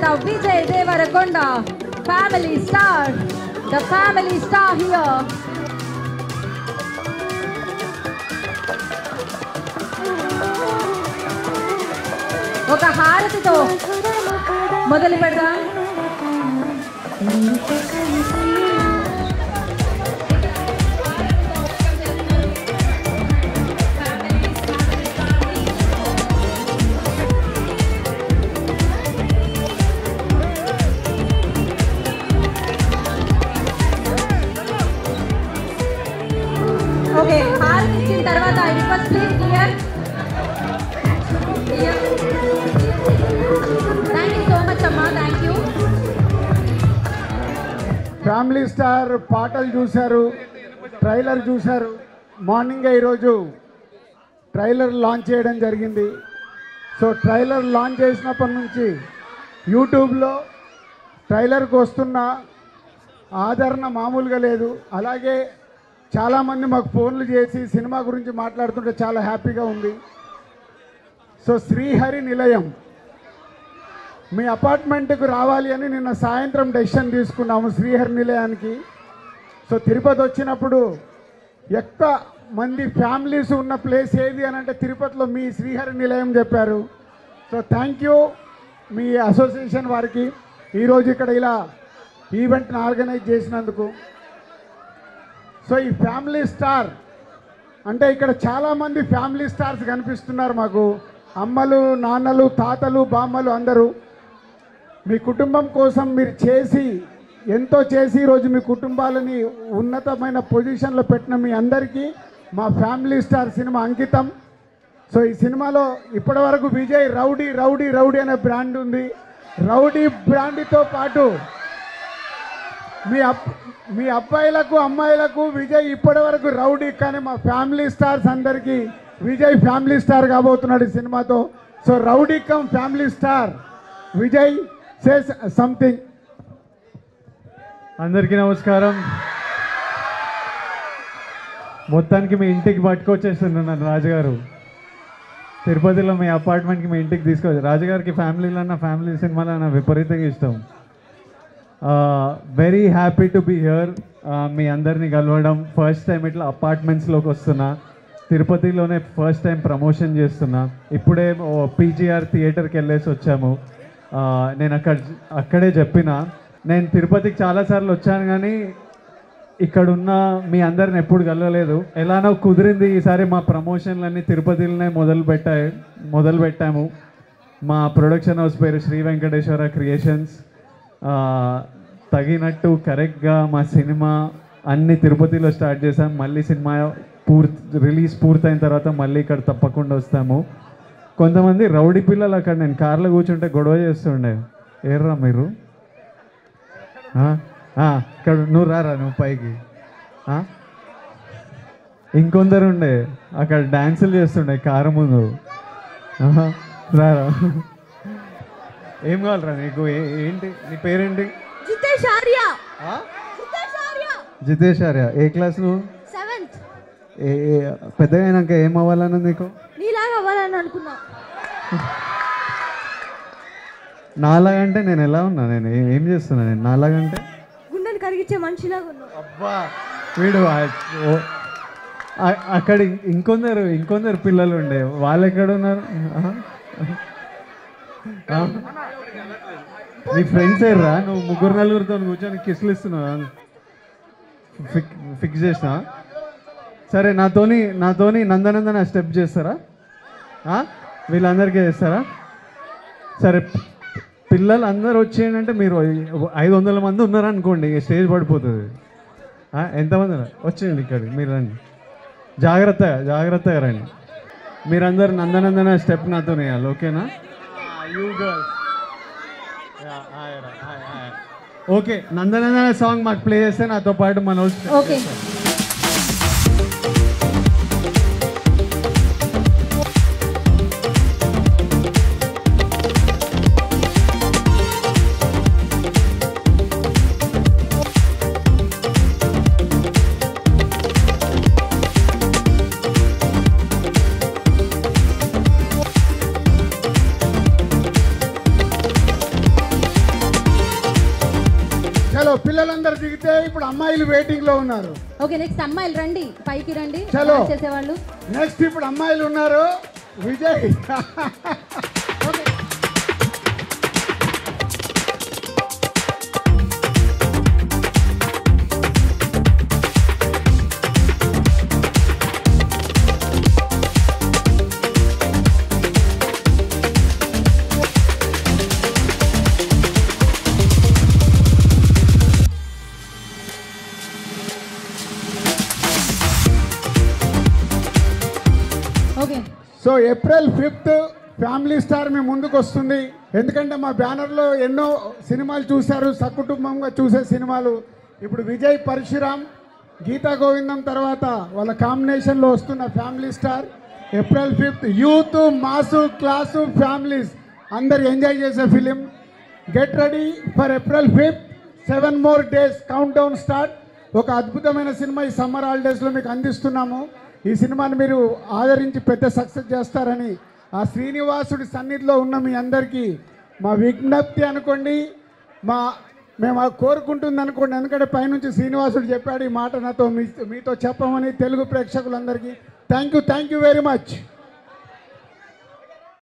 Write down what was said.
of Vijay Devarakonda, family star, the family star here. ఒక హారతితో మొదలు పెడదాం ఓకే హారతి ఇచ్చిన తర్వాత I request please clear thank you so much అమ్మా థ్యాంక్ యూ ఫ్యామిలీ స్టార్ పాటలు చూశారు ట్రైలర్ చూశారు మార్నింగే ఈరోజు ట్రైలర్ లాంచ్ చేయడం జరిగింది సో ట్రైలర్ లాంచ్ చేసినప్పటి నుంచి యూట్యూబ్లో ట్రైలర్కి వస్తున్న ఆదరణ మామూలుగా లేదు అలాగే చాలామంది మాకు ఫోన్లు చేసి సినిమా గురించి మాట్లాడుతుంటే చాలా హ్యాపీగా ఉంది సో శ్రీహరి నిలయం మీ అపార్ట్మెంట్కు రావాలి అని నిన్న సాయంత్రం డెసిషన్ తీసుకున్నాము శ్రీహరి నిలయానికి సో తిరుపతి వచ్చినప్పుడు ఎక్కువ మంది ఫ్యామిలీస్ ఉన్న ప్లేస్ ఏది అని అంటే తిరుపతిలో మీ శ్రీహరి నిలయం చెప్పారు సో థ్యాంక్ యూ మీ అసోసియేషన్ వారికి ఈరోజు ఇక్కడ ఇలా ఈవెంట్ని ఆర్గనైజ్ చేసినందుకు సో ఈ ఫ్యామిలీ స్టార్ అంటే ఇక్కడ చాలామంది ఫ్యామిలీ స్టార్స్ కనిపిస్తున్నారు మాకు అమ్మలు నాన్నలు తాతలు బామ్మలు అందరూ మీ కుటుంబం కోసం మీరు చేసి ఎంతో చేసి ఈరోజు మీ కుటుంబాలని ఉన్నతమైన పొజిషన్లో పెట్టిన మీ అందరికీ మా ఫ్యామిలీ స్టార్ సినిమా అంకితం సో ఈ సినిమాలో ఇప్పటివరకు విజయ్ రౌడీ రౌడీ రౌడీ అనే బ్రాండ్ ఉంది రౌడీ బ్రాండ్తో పాటు మీ అబ్ మీ అబ్బాయిలకు అమ్మాయిలకు విజయ్ ఇప్పటివరకు రౌడీ కానీ మా ఫ్యామిలీ స్టార్స్ అందరికీ విజయ్ ఫ్యామిలీ స్టార్ కాబోతున్నాడు ఈ సినిమాతో so rowdy come family star Vijay says something అందరికీ నమస్కారం మొత్తానికి మీ ఇంటికి పట్టుకొచ్చేస్తున్నాను నన్ను రాజుగారు తిరుపతిలో మీ అపార్ట్మెంట్కి మీ ఇంటికి తీసుకొచ్చి రాజుగారికి ఫ్యామిలీలో అన్న ఫ్యామిలీ సినిమాలో అన్న విపరీతంగా ఇష్టం very happy to be here మీ అందరినీ కలవడం ఫస్ట్ టైం ఇట్లా అపార్ట్మెంట్స్లోకి వస్తున్నా తిరుపతిలోనే ఫస్ట్ టైం ప్రమోషన్ చేస్తున్నా ఇప్పుడే పీజీఆర్ థియేటర్కి వెళ్ళేసి వచ్చాము ఆ, నేను అక్కడ అక్కడే చెప్పిన నేను తిరుపతికి చాలాసార్లు వచ్చాను కానీ ఇక్కడ ఉన్న మీ అందరిని ఎప్పుడు కలవలేదు ఎలానో కుదిరింది ఈసారి మా ప్రమోషన్లన్నీ తిరుపతిలోనే మొదలు పెట్టాయి మొదలు పెట్టాము మా ప్రొడక్షన్ హౌస్ పేరు శ్రీ వెంకటేశ్వర క్రియేషన్స్ ఆ, తగినట్టు కరెక్ట్గా మా సినిమా అన్ని తిరుపతిలో స్టార్ట్ చేసాం మళ్ళీ సినిమా పూర్తి రిలీజ్ పూర్తయిన తర్వాత మళ్ళీ ఇక్కడ తప్పకుండా వస్తాము కొంతమంది రౌడీ పిల్లలు అక్కడ నేను కార్లో కూర్చుంటే గొడవ చేస్తుండే ఏర్రా మీరు ఆ? ఆ, ఇక్కడ నువ్వు రారా నువ్వు పైకి ఆ? ఇంకొందరు ఉండే అక్కడ డ్యాన్సులు చేస్తుండే కారు ముందు ఆహా, రారా ఏం కావాలరా నీకు ఏ- ఏంటి నీ పేరేంటి జితేష్ ఆర్య ఆ? జితేష్ ఆర్య జితేష్ ఆర్య ఏ క్లాస్ నువ్వు సెవెంత్ ఏ ఏ- పెద్దగా అయినాక ఏం అవ్వాలని నీకు నీలాగా అవ్వాలని అనుకున్నా నాలాగంటే నేను ఎలా ఉన్నా నేను ఏ- ఏం చేస్తున్నా నేను నాలాగంటే గుండెని కరిగించే మనిషిలాగా ఉన్నావు అబ్బా వీడు ఆ- ఓ- ఆ- అక్కడ ఇం- ఇంకొందరు ఇంకొందరు పిల్లలు ఉండే వాళ్ళు ఎక్కడ ఉన్నారు ఆహా. ఆ? నీ ఫ్రెండ్స్ ఏర్రా నువ్వు ముగ్గురు నలుగురితో కూర్చొని కిస్లు ఇస్తున్నావు ఫిక్ ఫిక్స్ చేసిన సరే నాతోని నాతోని నందనందన స్టెప్ చేస్తారా ఆ? వీళ్ళందరికీ చేస్తారా సరే పిల్లలు అందరు వచ్చేయండి మీరు ఐదు వందల మంది ఉన్నారనుకోండి ఇక స్టేజ్ పడిపోతుంది ఆ, ఎంతమంది ఉన్నారు? వచ్చేయండి ఇక్కడికి మీరు రండి జాగ్రత్తగా జాగ్రత్తగా రండి మీరందరు నందనందన స్టెప్ నాతో వేయాలి ఓకేనా you girls okay Nandanandana song మాకు ప్లే చేస్తే నాతో పాటు మన వాళ్ళు ఓకే పిల్లలందరూ దిగితే ఇప్పుడు అమ్మాయిలు వెయిటింగ్ లో ఉన్నారు ఓకే నెక్స్ట్ అమ్మాయిలు రండి పైకి రండి చలో. డాన్స్ చేసేవాళ్ళు నెక్స్ట్ ఇప్పుడు అమ్మాయిలు ఉన్నారు Vijay okay okay so April fifth family star మీ ముందుకు వస్తుంది ఎందుకంటే మా బ్యానర్లో ఎన్నో సినిమాలు చూశారు సకుటుంబంగా చూసే సినిమాలు ఇప్పుడు విజయ్ పరశురామ్ గీతా గోవిందం తర్వాత వాళ్ళ కాంబినేషన్లో వస్తున్న family star April fifth youth mass class families అందరు ఎంజాయ్ చేసే film get ready for April fifth seven more days countdown start ఒక అద్భుతమైన సినిమా ఈ సమ్మర్ హాలిడేస్లో మీకు అందిస్తున్నాము ఈ సినిమాని మీరు ఆదరించి పెద్ద సక్సెస్ చేస్తారని ఆ శ్రీనివాసుడి సన్నిధిలో ఉన్న మీ అందరికీ మా విజ్ఞప్తి అనుకోండి మా మేము ఆ కోరుకుంటుంది అనుకోండి ఎందుకంటే పైనుంచి శ్రీనివాసుడు చెప్పాడు ఈ మాట నాతో మీ మీతో చెప్పమని తెలుగు ప్రేక్షకులందరికీ thank you thank you very much